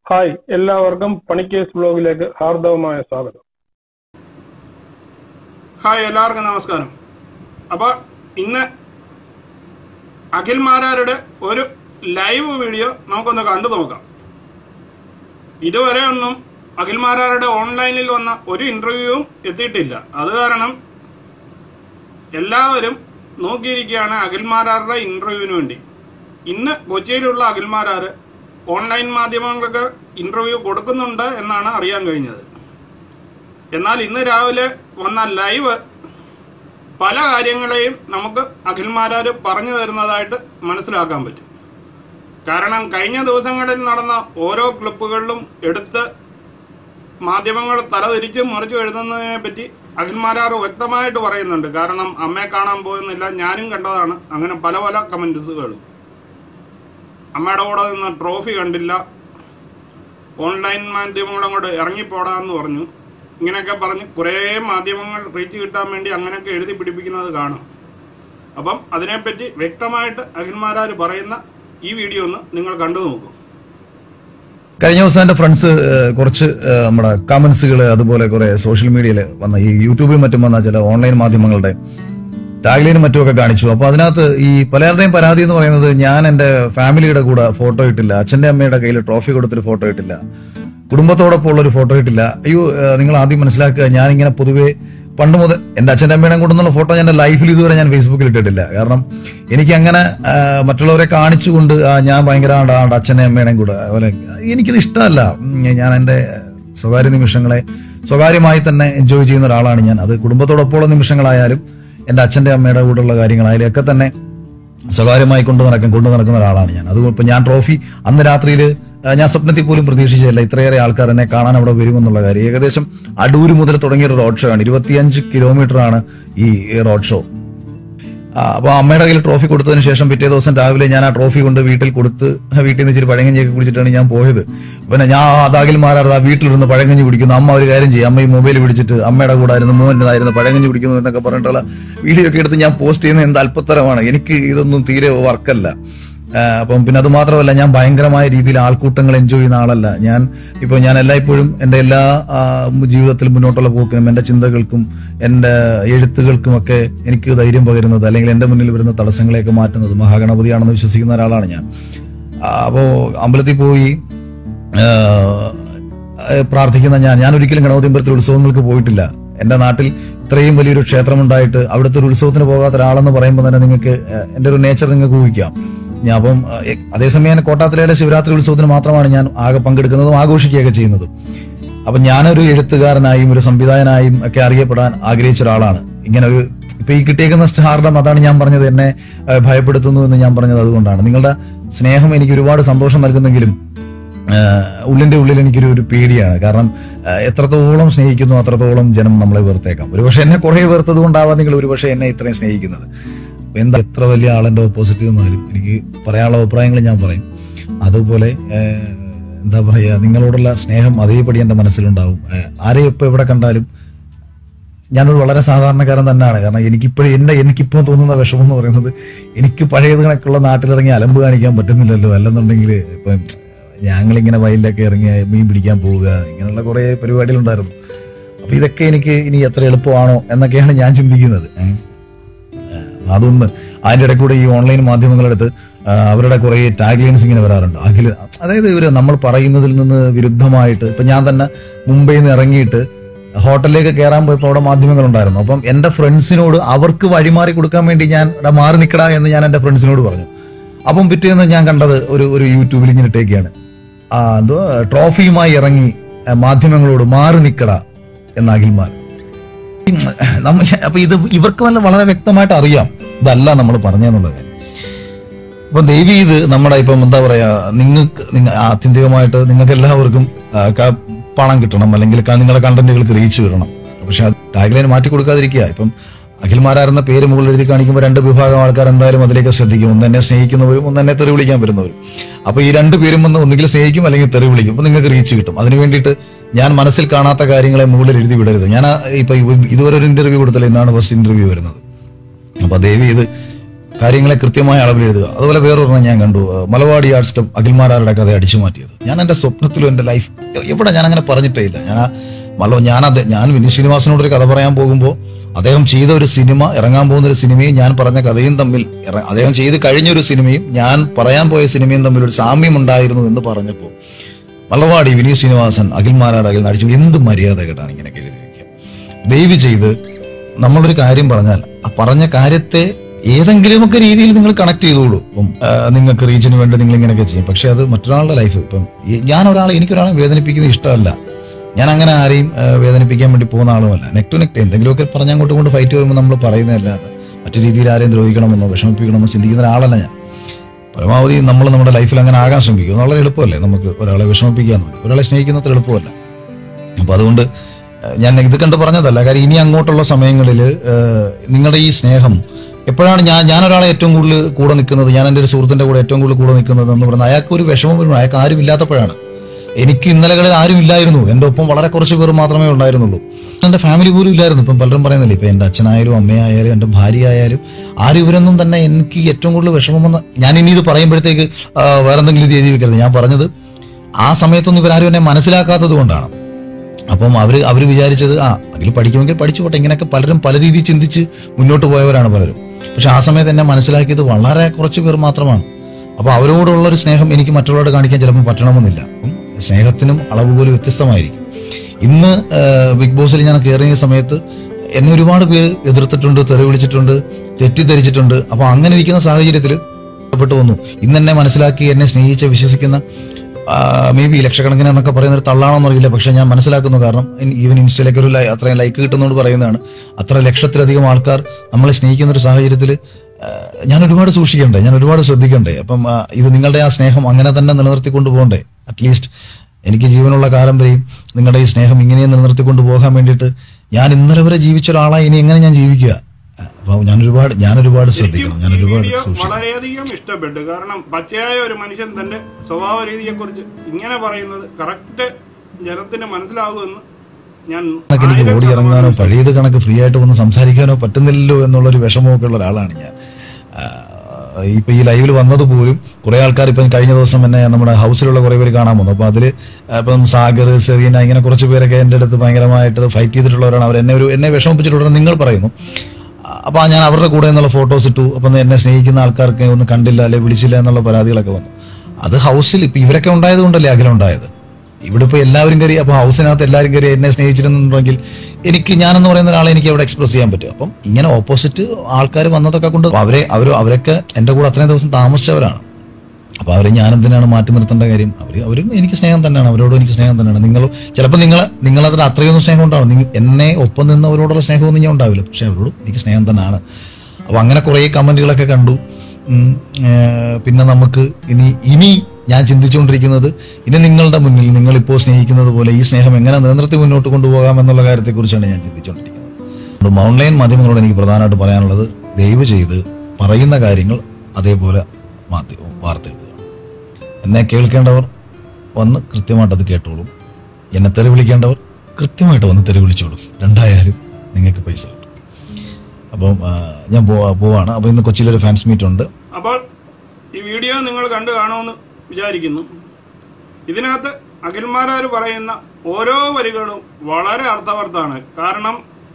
Hi എല്ലാവർക്കും പണിക്കേസ് ബ്ലോഗിലേക്ക് ഹാർദവമായ സ്വാഗതം hi എല്ലാവർക്കും നമസ്കാരം അപ്പോൾ ഇന്ന് അഖിൽ മാരാരുടെ ഒരു ലൈവ് വീഡിയോ നമുക്കൊന്ന് കണ്ടു നോക്കാം ഇതുവരെ ഒന്നും അഖിൽ മാരാരുടെ ഓൺലൈനിൽ വന്ന ഒരു ഇൻ്റർവ്യൂവും എത്തിയിട്ടില്ല അത് കാരണം എല്ലാവരും നോക്കിയിരിക്കുകയാണ് അഖിൽ മാരാരുടെ ഇൻ്റർവ്യൂവിന് വേണ്ടി ഇന്ന് കൊച്ചിയിലുള്ള അഖിൽ മാരാർ ഓൺലൈൻ മാധ്യമങ്ങൾക്ക് ഇൻ്റർവ്യൂ കൊടുക്കുന്നുണ്ട് എന്നാണ് അറിയാൻ കഴിഞ്ഞത് എന്നാൽ ഇന്ന് രാവിലെ വന്ന ലൈവ് പല കാര്യങ്ങളെയും നമുക്ക് അഖിൽമാരാർ പറഞ്ഞു തരുന്നതായിട്ട് മനസ്സിലാക്കാൻ പറ്റും കാരണം കഴിഞ്ഞ ദിവസങ്ങളിൽ നടന്ന ഓരോ ക്ലിപ്പുകളിലും എടുത്ത് മാധ്യമങ്ങൾ തലതിരിച്ച് മറിച്ചു എഴുതുന്നതിനെ പറ്റി അഖിൽമാരാർ വ്യക്തമായിട്ട് പറയുന്നുണ്ട് കാരണം അമ്മയെ കാണാൻ പോകുന്നില്ല ഞാനും കണ്ടതാണ് അങ്ങനെ പല പല കമൻറ്റ്സുകളും അമ്മയുടെ കൂടെ നിന്ന് ട്രോഫി കണ്ടില്ല ഓൺലൈൻ മാധ്യമങ്ങളും അങ്ങോട്ട് ഇറങ്ങിപ്പോടാന്ന് പറഞ്ഞു ഇങ്ങനെയൊക്കെ പറഞ്ഞ് കുറേ മാധ്യമങ്ങൾ റീച്ച് കിട്ടാൻ വേണ്ടി അങ്ങനെയൊക്കെ എഴുതി പിടിപ്പിക്കുന്നത് കാണാം അപ്പം അതിനെപ്പറ്റി വ്യക്തമായിട്ട് അഖിൽമാരാർ പറയുന്ന ഈ വീഡിയോ ഒന്ന് നിങ്ങൾ കണ്ടു നോക്കൂ കഴിഞ്ഞ ദിവസം എന്റെ ഫ്രണ്ട്സ് കുറച്ച് ഏഹ്, നമ്മുടെ കമന്റ്സുകൾ അതുപോലെ കുറെ സോഷ്യൽ മീഡിയയിൽ വന്ന ഈ യൂട്യൂബിൽ മറ്റും വന്ന ചില ഓൺലൈൻ മാധ്യമങ്ങളുടെ ടാഗ്ലൈനും മറ്റുമൊക്കെ കാണിച്ചു അപ്പൊ അതിനകത്ത് ഈ പലരുടെയും പരാതി എന്ന് പറയുന്നത് ഞാൻ എന്റെ ഫാമിലിയുടെ കൂടെ ഫോട്ടോ ഇട്ടില്ല അച്ഛന്റെ അമ്മയുടെ കയ്യിൽ ട്രോഫി കൊടുത്തൊരു ഫോട്ടോ ഇട്ടില്ല കുടുംബത്തോടൊപ്പം ഉള്ള ഒരു ഫോട്ടോ ഇട്ടില്ല അയ്യോ ഏഹ്, നിങ്ങൾ ആദ്യം മനസ്സിലാക്കുക ഞാനിങ്ങനെ പൊതുവെ പണ്ട് മുതൽ എന്റെ അച്ഛൻ്റെ അമ്മയുടെ കൂടെ നിന്നുള്ള ഫോട്ടോ ഞാൻ ലൈഫിൽ ഇതുവരെ ഞാൻ ഫേസ്ബുക്കിൽ ഇട്ടിട്ടില്ല കാരണം എനിക്ക് അങ്ങനെ ആ, മറ്റുള്ളവരെ കാണിച്ചുകൊണ്ട് ആ, ഞാൻ ഭയങ്കര ആണ്ട് ആണ്ട് അച്ഛനെ അമ്മയുടെയും കൂടെ അതുപോലെ എനിക്കിത് ഇഷ്ടമല്ല ഉം, ഞാൻ എൻ്റെ സ്വകാര്യ നിമിഷങ്ങളെ സ്വകാര്യമായി തന്നെ എൻജോയ് ചെയ്യുന്ന ഒരാളാണ് ഞാൻ അത് കുടുംബത്തോടൊപ്പമുള്ള നിമിഷങ്ങളായാലും എൻ്റെ അച്ഛൻ്റെ അമ്മയുടെ കൂടെയുള്ള കാര്യങ്ങളായാലും ഒക്കെ തന്നെ സ്വകാര്യമായി കൊണ്ടു നടക്കും കൊണ്ടു നടക്കുന്ന ഒരാളാണ് ഞാൻ അതുകൊണ്ട് ഇപ്പൊ ഞാൻ ട്രോഫി അന്ന് രാത്രിയിൽ ഞാൻ സ്വപ്നത്തിൽ പോലും പ്രതീക്ഷിച്ചില്ല ഇത്രയേറെ ആൾക്കാർ എന്നെ കാണാൻ അവിടെ വരുമെന്നുള്ള കാര്യം ഏകദേശം അടൂര് മുതൽ തുടങ്ങിയ ഒരു റോഡ് ഷോ ആണ് ഇരുപത്തിയഞ്ച് കിലോമീറ്റർ ആണ് ഈ റോഡ് ഷോ അപ്പൊ അമ്മയുടെ കയ്യിൽ ട്രോഫി കൊടുത്തതിന് ശേഷം പിറ്റേ ദിവസം രാവിലെ ഞാൻ ആ ട്രോഫി കൊണ്ട് വീട്ടിൽ കൊടുത്ത് വീട്ടിൽ നിന്ന് ഇച്ചിരി പഴങ്കഞ്ഞിയൊക്കെ കുടിച്ചിട്ടാണ് ഞാൻ പോയത് പിന്നെ ഞാൻ അതാകിൽ മാറാറ് ആ വീട്ടിലിരുന്ന് പഴങ്കഞ്ഞി കുടിക്കുന്നു അമ്മ ഒരു കാര്യം ചെയ്യും അമ്മ ഈ മൊബൈൽ പിടിച്ചിട്ട് അമ്മയുടെ കൂടെ ആയിരുന്നു മോഹൻ്റെതായിരുന്നു പഴങ്കഞ്ഞി കുടിക്കുന്നു എന്നൊക്കെ പറഞ്ഞിട്ടുള്ള വീഡിയോ ഒക്കെ എടുത്ത് ഞാൻ പോസ്റ്റ് ചെയ്യുന്നത് എന്ത് അല്പത്തരമാണ് എനിക്ക് ഇതൊന്നും തീരെ വർക്കല്ല ആ, അപ്പം പിന്നെ അത് മാത്രമല്ല ഞാൻ ഭയങ്കരമായ രീതിയിൽ ആൾക്കൂട്ടങ്ങൾ എൻജോയ് ചെയ്യുന്ന ആളല്ല ഞാൻ ഇപ്പൊ ഞാൻ എല്ലായ്പ്പോഴും എൻ്റെ എല്ലാ ആ, ജീവിതത്തിൽ മുന്നോട്ടുള്ള പോക്കിനും എൻ്റെ ചിന്തകൾക്കും എൻ്റെ എഴുത്തുകൾക്കും ഒക്കെ എനിക്ക് ധൈര്യം പകരുന്നത് അല്ലെങ്കിൽ എൻ്റെ മുന്നിൽ വരുന്ന തടസ്സങ്ങളെയൊക്കെ മാറ്റുന്നത് മഹാഗണപതിയാണെന്ന് വിശ്വസിക്കുന്ന ഒരാളാണ് ഞാൻ ആ, അപ്പോ അമ്പലത്തിൽ പോയി ആ, പ്രാർത്ഥിക്കുന്ന ഞാൻ ഞാൻ ഒരിക്കലും ഗണപതിമ്പലത്തിൽ ഉത്സവങ്ങൾക്ക് പോയിട്ടില്ല എൻ്റെ നാട്ടിൽ ഇത്രയും വലിയൊരു ക്ഷേത്രമുണ്ടായിട്ട് അവിടുത്തെ ഒരു ഉത്സവത്തിന് പോകാത്ത ഒരാളെന്ന് പറയുമ്പോൾ തന്നെ നിങ്ങൾക്ക് ഏഹ്, എൻ്റെ ഒരു നേച്ചർ നിങ്ങൾക്ക് ഊഹിക്കാം ഞാൻ അപ്പം ഏഹ്, അതേസമയം ഞാൻ കോട്ടാത്തിലയുടെ ശിവരാത്രി ഉത്സവത്തിന് മാത്രമാണ് ഞാൻ ആകെ പങ്കെടുക്കുന്നതും ആഘോഷിക്കുകയൊക്കെ ചെയ്യുന്നതും അപ്പൊ ഞാനൊരു എഴുത്തുകാരനായും ഒരു സംവിധായകനായും ഒക്കെ അറിയപ്പെടാൻ ആഗ്രഹിച്ച ഒരാളാണ് ഇങ്ങനെ ഒരു ഇപ്പൊ ഈ കിട്ടിയേക്കുന്ന സ്റ്റാർഡം അതാണ് ഞാൻ പറഞ്ഞത് എന്നെ ഏഹ്, ഭയപ്പെടുത്തുന്നു എന്ന് ഞാൻ പറഞ്ഞത് അതുകൊണ്ടാണ് നിങ്ങളുടെ സ്നേഹം എനിക്ക് ഒരുപാട് സന്തോഷം നൽകുന്നെങ്കിലും ആഹ് ഉള്ളിന്റെ ഉള്ളിൽ എനിക്കൊരു ഒരു പേടിയാണ് കാരണം ആഹ് എത്രത്തോളം സ്നേഹിക്കുന്നു അത്രത്തോളം ജനം നമ്മളെ വെറുത്തേക്കാം ഒരുപക്ഷെ എന്നെ കുറെ വെറുത്തത് കൊണ്ടാവാം നിങ്ങൾ ഒരുപക്ഷെ എന്നെ ഇത്രയും സ്നേഹിക്കുന്നത് അപ്പൊ എന്താ എത്ര വലിയ ആളെന്റെ ഓപ്പോസിറ്റ് വന്നാലും എനിക്ക് പറയാനുള്ള അഭിപ്രായങ്ങൾ ഞാൻ പറയും അതുപോലെ ആഹ് എന്താ പറയാ നിങ്ങളോടുള്ള സ്നേഹം അതേപടി എന്റെ മനസ്സിലുണ്ടാവും ആഹ് ആരെയും ഇപ്പൊ എവിടെ കണ്ടാലും ഞാനൊരു വളരെ സാധാരണക്കാരൻ തന്നെയാണ് കാരണം എനിക്കിപ്പോഴും എന്റെ എനിക്കിപ്പോൾ തോന്നുന്ന വിഷമം എന്ന് പറയുന്നത് എനിക്ക് പഴയത് കണക്കുള്ള നാട്ടിലിറങ്ങി അലമ്പ് കാണിക്കാൻ പറ്റുന്നില്ലല്ലോ അല്ലെന്നുണ്ടെങ്കിൽ ഇപ്പം ഞങ്ങളിങ്ങനെ വയലിലൊക്കെ ഇറങ്ങി മീൻ പിടിക്കാൻ പോവുക ഇങ്ങനെയുള്ള കുറെ പരിപാടികളുണ്ടായിരുന്നു അപ്പൊ ഇതൊക്കെ എനിക്ക് ഇനി എത്ര എളുപ്പമാണോ എന്നൊക്കെയാണ് ഞാൻ ചിന്തിക്കുന്നത് ഏഹ്. ഏഹ് അതൊന്ന് അതിന്റെ ഇടയ്ക്ക് കൂടെ ഈ ഓൺലൈൻ മാധ്യമങ്ങളെടുത്ത് ആ, അവരുടെ കുറെ ടാഗ് ലൈൻസ് ഇങ്ങനെ വരാറുണ്ട് അഖില അതായത് ഇവര് നമ്മൾ പറയുന്നതിൽ നിന്ന് വിരുദ്ധമായിട്ട് ഇപ്പൊ ഞാൻ തന്നെ മുംബൈയിൽ നിന്ന് ഇറങ്ങിയിട്ട് ഹോട്ടലിലേക്ക് കയറാൻ പോയപ്പോൾ അവിടെ മാധ്യമങ്ങളുണ്ടായിരുന്നു അപ്പം എന്റെ ഫ്രണ്ട്സിനോട് അവർക്ക് വഴിമാറി കൊടുക്കാൻ വേണ്ടി ഞാൻ "എടാ, മാറി നിൽക്കടാ എന്ന് ഞാൻ എന്റെ ഫ്രണ്ട്സിനോട് പറഞ്ഞു അപ്പം പിറ്റേന്ന് ഞാൻ കണ്ടത് ഒരു ഒരു യൂട്യൂബിൽ ഇങ്ങനെ ഇട്ടേക്കാണ് ആ എന്തോ ട്രോഫിയുമായി ഇറങ്ങി ആ, മാധ്യമങ്ങളോട് മാറി നിൽക്കട എന്ന അഖിൽമാർ നമ്മ അപ്പൊ ഇത് ഇവർക്ക് നല്ല വളരെ വ്യക്തമായിട്ട് അറിയാം ഇതല്ല നമ്മൾ പറഞ്ഞെന്നുള്ള കാര്യം അപ്പൊ ദൈവി ഇത് നമ്മുടെ ഇപ്പം എന്താ പറയാ നിങ്ങൾക്ക് നിങ്ങ ആത്യന്തികമായിട്ട് നിങ്ങൾക്ക് എല്ലാവർക്കും ആ, ക- പണം കിട്ടണം അല്ലെങ്കിൽ ക- നിങ്ങളുടെ കണ്ടന്റുകൾക്ക് റീച്ച് കിട്ടണം പക്ഷെ അത് ടാഗ്ലൈൻ മാറ്റി കൊടുക്കാതിരിക്കുക ഇപ്പം അഖിൽമാരാരെന്ന പേര് മുകളിൽ എഴുതി കാണിക്കുമ്പോൾ രണ്ട് വിഭാഗം ആൾക്കാർ എന്തായാലും അതിലേക്ക് ശ്രദ്ധിക്കും ഒന്ന് എന്നെ സ്നേഹിക്കുന്നവരും ഒന്ന് എന്നെ തെറി വിളിക്കാൻ വരുന്നവരും അപ്പൊ ഈ രണ്ട് പേരും വന്ന് ഒന്നുകിൽ സ്നേഹിക്കും അല്ലെങ്കിൽ തെറി വിളിക്കും അപ്പൊ നിങ്ങൾക്ക് റീച്ച് കിട്ടും അതിന് വേണ്ടിയിട്ട് ഞാൻ മനസ്സിൽ കാണാത്ത കാര്യങ്ങളെ മുകളിൽ എഴുതി വിടരുത് ഞാൻ ആ- ഇപ്പൊ ഇത് ഇതുവരെ ഒരു ഇന്റർവ്യൂ കൊടുത്തില്ല ഇന്നാണ് ഫസ്റ്റ് ഇന്റർവ്യൂ വരുന്നത് അപ്പൊ ദേവി ഇത് കാര്യങ്ങളെ കൃത്യമായ അളവിൽ എഴുതുക അതുപോലെ വേറൊരെണ്ണം ഞാൻ കണ്ടു ആ, മലവാടി ആർട്സ് ക്ലബ് അഖിൽമാരാരുടെ കഥ അടിച്ചു മാറ്റിയത് ഞാൻ എന്റെ സ്വപ്നത്തിലും എന്റെ ലൈഫ് എവിടെ ഞാൻ അങ്ങനെ പറഞ്ഞിട്ടേ ഇല്ല ഞാൻ ആ- മല ഞാൻ അത് ഞാൻ വിനീത് ശ്രീനിവാസനോട് ഒരു കഥ പറയാൻ പോകുമ്പോൾ അദ്ദേഹം ചെയ്ത ഒരു സിനിമ ഇറങ്ങാൻ പോകുന്ന ഒരു സിനിമയും ഞാൻ പറഞ്ഞ കഥയും തമ്മിൽ ഇറ- അദ്ദേഹം ചെയ്ത് കഴിഞ്ഞ ഒരു സിനിമയും ഞാൻ പറയാൻ പോയ സിനിമയും തമ്മിൽ ഒരു സാമ്യം ഉണ്ടായിരുന്നു എന്ന് പറഞ്ഞപ്പോൾ മലവാടി വിനീത് ശ്രീനിവാസൻ അഖിൽമാരാട് അഖിൽ അടിച്ചു എന്ത് മര്യാദ കേട്ടാണ് ഇങ്ങനെയൊക്കെ എഴുതി വെക്കുക ദയവ് ചെയ്ത് നമ്മളൊരു കാര്യം പറഞ്ഞാൽ ആ പറഞ്ഞ കാര്യത്തെ ഏതെങ്കിലുമൊക്കെ രീതിയിൽ നിങ്ങൾ കണക്ട് ചെയ്തോളൂ ഇപ്പം ആ, നിങ്ങൾക്ക് റീച്ചിന് വേണ്ടി നിങ്ങൾ ഇങ്ങനെയൊക്കെ ചെയ്യും പക്ഷെ അത് മറ്റൊരാളുടെ ലൈഫ് ഇപ്പം ഈ- ഞാൻ ഒരാളെ എനിക്കൊരാളെ വേദനിപ്പിക്കുന്നത് ഇഷ്ടമല്ല ഞാൻ അങ്ങനെ ആരെയും ആ, വേദനിപ്പിക്കാൻ വേണ്ടി പോകുന്ന ആളുമല്ല നെക്ട് ടു നെക്ട് എന്തെങ്കിലുമൊക്കെ പറഞ്ഞ് അങ്ങോട്ടും കൊണ്ട് ഫൈറ്റ് വരുമ്പോൾ നമ്മൾ പറയുന്നതല്ലാതെ മറ്റു രീതിയിൽ ആരെയും ദ്രോഹിക്കണമെന്നോ വിഷമിപ്പിക്കണമെന്നോ ചിന്തിക്കുന്ന ഒരാളല്ല ഞാൻ പരമാവധി നമ്മൾ നമ്മുടെ ലൈഫിൽ അങ്ങനെ ആകാൻ ശ്രമിക്കും അത് വളരെ എളുപ്പമല്ലേ നമുക്ക് ഒരാളെ വിഷമിപ്പിക്കുക എന്ന് പറയും. ഒരാളെ സ്നേഹിക്കുന്നത് എളുപ്പമല്ല അപ്പൊ അതുകൊണ്ട് ഏഹ്, ഞാൻ ഇത് കണ്ട് പറഞ്ഞതല്ല കാര്യം ഇനി അങ്ങോട്ടുള്ള സമയങ്ങളിൽ നിങ്ങളുടെ ഈ സ്നേഹം എപ്പോഴാണ് ഞാൻ ഞാൻ ഒരാളെ ഏറ്റവും കൂടുതൽ കൂടെ നിൽക്കുന്നത് ഞാൻ എൻ്റെ ഒരു സുഹൃത്തിന്റെ കൂടെ ഏറ്റവും കൂടുതൽ കൂടെ നിൽക്കുന്നത് എന്ന് പറയുന്നത് അയാൾക്ക് ഒരു വിഷമം വരുമ്പോൾ അയാൾക്ക് ആരും ഇല്ലാത്തപ്പോഴാണ് എനിക്ക് ഇന്നലകളിൽ ആരും ഇല്ലായിരുന്നു എൻ്റെ ഒപ്പം വളരെ കുറച്ച് പേർ മാത്രമേ ഉണ്ടായിരുന്നുള്ളൂ എൻ്റെ ഫാമിലി പോലും ഇല്ലായിരുന്നു ഇപ്പം പലരും പറയുന്നില്ല ഇപ്പം എൻ്റെ അച്ഛനായാലും അമ്മയായാലും എൻ്റെ ഭാര്യ ആയാലും ആരും ഇവരൊന്നും തന്നെ എനിക്ക് ഏറ്റവും കൂടുതൽ വിഷമം വന്ന ഞാൻ ഇനി ഇത് പറയുമ്പോഴത്തേക്ക് ആ, വേറെന്തെങ്കിലും ഇത് എഴുതി വെക്കരുത് ഞാൻ പറഞ്ഞത് ആ സമയത്തൊന്നും ഇവരാരും എന്നെ മനസ്സിലാക്കാത്തത് കൊണ്ടാണ് അപ്പം അവര് അവര് വിചാരിച്ചത് ആ അതിൽ പഠിക്കുമെങ്കിൽ പഠിച്ചു പോട്ടെ ഇങ്ങനെയൊക്കെ പലരും പല രീതിയിൽ ചിന്തിച്ച് മുന്നോട്ട് പോയവരാണ് പലരും പക്ഷെ ആ സമയത്ത് എന്നെ മനസ്സിലാക്കിയത് വളരെ കുറച്ച് പേർ മാത്രമാണ് അപ്പൊ അവരോടുള്ള ഒരു സ്നേഹം എനിക്ക് മറ്റുള്ളവരോട് കാണിക്കാൻ ചിലപ്പോൾ പറ്റണമെന്നില്ല അപ്പം സ്നേഹത്തിനും അളവ് പോലും വ്യത്യസ്തമായിരിക്കും ഇന്ന് ആ, ബിഗ് ബോസിൽ ഞാൻ കയറിയ സമയത്ത് എന്നെ ഒരുപാട് പേര് എതിർത്തിട്ടുണ്ട് തെറി വിളിച്ചിട്ടുണ്ട് തെറ്റിദ്ധരിച്ചിട്ടുണ്ട് അപ്പൊ അങ്ങനെ ഇരിക്കുന്ന സാഹചര്യത്തിൽ ഇഷ്ടപ്പെട്ടു വന്നു ഇന്ന് എന്നെ മനസ്സിലാക്കി എന്നെ സ്നേഹിച്ച് വിശ്വസിക്കുന്ന മേ ബി ലക്ഷക്കണക്കിന് എന്നൊക്കെ പറയുന്ന ഒരു തള്ളാണോന്ന് അറിയില്ല പക്ഷെ ഞാൻ മനസ്സിലാക്കുന്നു കാരണം ഈവൻ ഇൻസ്റ്റയിലേക്ക് ഒരു ലൈ- അത്രയും ലൈക്ക് കിട്ടുന്നതുകൊണ്ട് പറയുന്നതാണ് അത്ര ലക്ഷത്തിലധികം ആൾക്കാർ നമ്മളെ സ്നേഹിക്കുന്ന ഒരു സാഹചര്യത്തിൽ ഞാൻ ഒരുപാട് സൂക്ഷിക്കണ്ടേ ഞാൻ ഒരുപാട് ശ്രദ്ധിക്കണ്ടേ അപ്പം ആ, ഇത് നിങ്ങളുടെ ആ സ്നേഹം അങ്ങനെ തന്നെ നിലനിർത്തിക്കൊണ്ട് പോകണ്ടേ അറ്റ്ലീസ്റ്റ് എനിക്ക് ജീവനുള്ള കാലം വരെയും നിങ്ങളുടെ ഈ സ്നേഹം ഇങ്ങനെ നിലനിർത്തിക്കൊണ്ട് പോകാൻ വേണ്ടിയിട്ട് ഞാൻ ഇന്നലെ വരെ ജീവിച്ച ഒരാളായി ഇനി എങ്ങനെ ഞാൻ ജീവിക്കുക അപ്പൊ ഞാൻ ഒരുപാട് ഞാൻ ഒരുപാട് ശരിക്കും ശ്രദ്ധിക്കണം ഞാൻ ഈ ഒരുപാട് വീഡിയോ സൂക്ഷിക്കണം വളരെയധികം ഇഷ്ടപ്പെട്ടു കാരണം പച്ചയായ ഒരു മനുഷ്യൻ തന്റെ സ്വഭാവ രീതിയെ കുറിച്ച് ഇങ്ങനെ പറയുന്നത് കറക്റ്റ് ജനത്തിന് മനസ്സിലാകുമെന്ന് ഞാൻ കണക്ക് എനിക്ക് ആയിരം ഓടി ഇറങ്ങാനോ ശതമാനം പഴയത് കണക്ക് ഫ്രീ ആയിട്ട് വന്ന് സംസാരിക്കാനോ പറ്റുന്നില്ലല്ലോ എന്നുള്ളൊരു വിഷമമൊക്കെ ഉള്ള ഒരാളാണ് ഞാൻ ആ, ഇപ്പൊ ഈ ലൈവിൽ വന്നത് പോലും കുറെ ആൾക്കാർ ഇപ്പം കഴിഞ്ഞ ദിവസം എന്നെ നമ്മുടെ ഹൗസിലുള്ള കുറെ പേര് കാണാൻ വന്നു അപ്പൊ അതില് ഇപ്പം സാഗർ സെറീന ഇങ്ങനെ കുറച്ച് പേരൊക്കെ എൻ്റെ അടുത്ത് ഭയങ്കരമായിട്ട് ഫൈറ്റ് ചെയ്തിട്ടുള്ളവരാണ് അവർ എന്നെ ഒരു എന്നെ വിഷമിപ്പിച്ചിട്ടുള്ളത് നിങ്ങൾ പറയുന്നു അപ്പൊ ഞാൻ അവരുടെ കൂടെ എന്നുള്ള ഫോട്ടോസ് ഇട്ടു അപ്പം എന്നെ സ്നേഹിക്കുന്ന ആൾക്കാർക്ക് ഒന്നും കണ്ടില്ല അല്ലെ വിളിച്ചില്ല എന്നുള്ള പരാതികളൊക്കെ വന്നു അത് ഹൗസിൽ ഇപ്പൊ ഇവരൊക്കെ ഉണ്ടായത് കൊണ്ടല്ലേ അഖിലം ഉണ്ടായത് ഇവിടെ ഇപ്പൊ എല്ലാവരും കയറി അപ്പൊ ഹൗസിനകത്ത് എല്ലാവരും കയറി എന്നെ സ്നേഹിച്ചിരുന്നുണ്ടെങ്കിൽ എനിക്ക് ഞാനെന്ന് പറയുന്ന ഒരാളെ എനിക്ക് അവിടെ എക്സ്പ്രസ് ചെയ്യാൻ പറ്റും അപ്പം ഇങ്ങനെ ഓപ്പോസിറ്റ് ആൾക്കാർ വന്നതൊക്കെ കൊണ്ട് അവരെ അവർ അവരൊക്കെ എന്റെ കൂടെ അത്രയും ദിവസം താമസിച്ചവരാണ് അപ്പൊ അവരെ ഞാൻ എന്തിനാണ് മാറ്റി നിർത്തേണ്ട കാര്യം അവര് അവരും എനിക്ക് സ്നേഹം തന്നെയാണ് അവരോടും എനിക്ക് സ്നേഹം തന്നെയാണ് നിങ്ങൾ ചിലപ്പോൾ നിങ്ങൾ നിങ്ങളതിന് അത്രയൊന്നും സ്നേഹം ഉണ്ടാവും നിങ്ങ- എന്നെ ഒപ്പം നിന്നവരോടുള്ള സ്നേഹമൊന്നും ഞാൻ ഉണ്ടാവില്ല പക്ഷെ അവരോടും എനിക്ക് സ്നേഹം തന്നെയാണ് അപ്പൊ അങ്ങനെ കുറെ കമന്റുകളൊക്കെ കണ്ടു ഉം, ഏർ, പിന്നെ നമുക്ക് ഇനി ഇനി ഞാൻ ചിന്തിച്ചുകൊണ്ടിരിക്കുന്നത് ഇനി നിങ്ങളുടെ മുന്നിൽ നിങ്ങളിപ്പോൾ സ്നേഹിക്കുന്നത് പോലെ ഈ സ്നേഹം എങ്ങനെ നിലനിർത്തി മുന്നോട്ട് കൊണ്ടുപോകാം എന്നുള്ള കാര്യത്തെക്കുറിച്ചാണ് ഞാൻ ചിന്തിച്ചുകൊണ്ടിരിക്കുന്നത് അതുകൊണ്ട് ഓൺലൈൻ മാധ്യമങ്ങളോട് എനിക്ക് പ്രധാനമായിട്ട് പറയാനുള്ളത് ദയവ് ചെയ്ത് പറയുന്ന കാര്യങ്ങൾ അതേപോലെ മാധ്യ വാർത്തെഴുതുക എന്നെ കേൾക്കേണ്ടവർ വന്ന് കൃത്യമായിട്ട് അത് കേട്ടോളും എന്നെ തെറി വിളിക്കേണ്ടവർ കൃത്യമായിട്ട് വന്ന് തെറി വിളിച്ചോളും രണ്ടായാലും നിങ്ങൾക്ക് പൈസ കിട്ടും അപ്പം ആ, ഞാൻ പോവാ- പോവാണ് അപ്പോൾ ഇന്ന് കൊച്ചിയിലൊരു ഫാൻസ് മീറ്റ് ഉണ്ട് അപ്പോൾ ഈ വീഡിയോ നിങ്ങൾ കണ്ടു കാണുമെന്ന് വിചാരിക്കുന്നു ഇതിനകത്ത് അഖിൽമാരാർ പറയുന്ന ഓരോ വരികളും വളരെ അർത്ഥവർത്താണ് കാരണം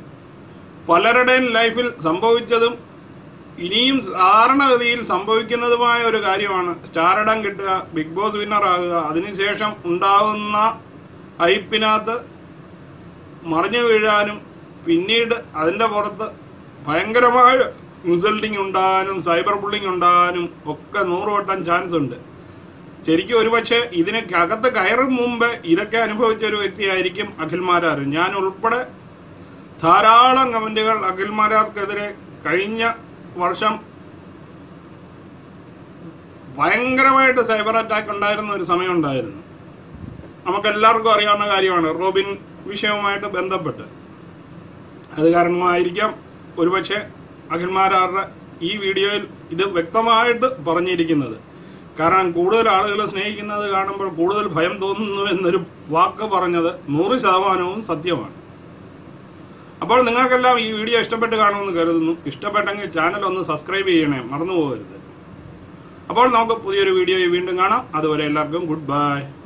പലരുടെയും ലൈഫിൽ സംഭവിച്ചതും ഇനിയും സാധാരണഗതിയിൽ സംഭവിക്കുന്നതുമായ ഒരു കാര്യമാണ് സ്റ്റാറിടം കിട്ടുക ബിഗ് ബോസ് വിന്നർ ആകുക അതിനുശേഷം ഉണ്ടാകുന്ന ഹൈപ്പിനകത്ത് മറിഞ്ഞു വീഴാനും പിന്നീട് അതിൻ്റെ പുറത്ത് ഭയങ്കരമായ ഇൻസൾട്ടിങ് ഉണ്ടാകാനും സൈബർ ബുള്ളിങ് ഉണ്ടാകാനും ഒക്കെ നൂറ് വട്ടം ചാൻസ് ഉണ്ട് ശരിക്കും ഒരുപക്ഷെ ഇതിനകത്ത് കയറും മുമ്പ് ഇതൊക്കെ അനുഭവിച്ച ഒരു വ്യക്തിയായിരിക്കും അഖിൽമാരാർ ഞാൻ ഉൾപ്പെടെ ധാരാളം കമന്റുകൾ അഖിൽമാരാർക്കെതിരെ കഴിഞ്ഞ വർഷം ഭയങ്കരമായിട്ട് സൈബർ അറ്റാക്ക് ഉണ്ടായിരുന്ന ഒരു സമയം ഉണ്ടായിരുന്നു നമുക്കെല്ലാവർക്കും അറിയാവുന്ന കാര്യമാണ് റോബിൻ വിഷയവുമായിട്ട് ബന്ധപ്പെട്ട് അത് കാരണമായിരിക്കാം ഒരുപക്ഷെ അഖിൽമാരാറുടെ ഈ വീഡിയോയിൽ ഇത് വ്യക്തമായിട്ട് പറഞ്ഞിരിക്കുന്നത് കാരണം കൂടുതൽ ആളുകൾ സ്നേഹിക്കുന്നത് കാണുമ്പോൾ കൂടുതൽ ഭയം തോന്നുന്നു എന്നൊരു വാക്ക് പറഞ്ഞത് നൂറ് ശതമാനവും സത്യമാണ് അപ്പോൾ നിങ്ങൾക്കെല്ലാം ഈ വീഡിയോ ഇഷ്ടപ്പെട്ട് കാണുമെന്ന് കരുതുന്നു ഇഷ്ടപ്പെട്ടെങ്കിൽ ചാനൽ ഒന്ന് സബ്സ്ക്രൈബ് ചെയ്യണേ മറന്നു പോകരുത് അപ്പോൾ നമുക്ക് പുതിയൊരു വീഡിയോ വീണ്ടും കാണാം അതുവരെ എല്ലാവർക്കും ഗുഡ് ബൈ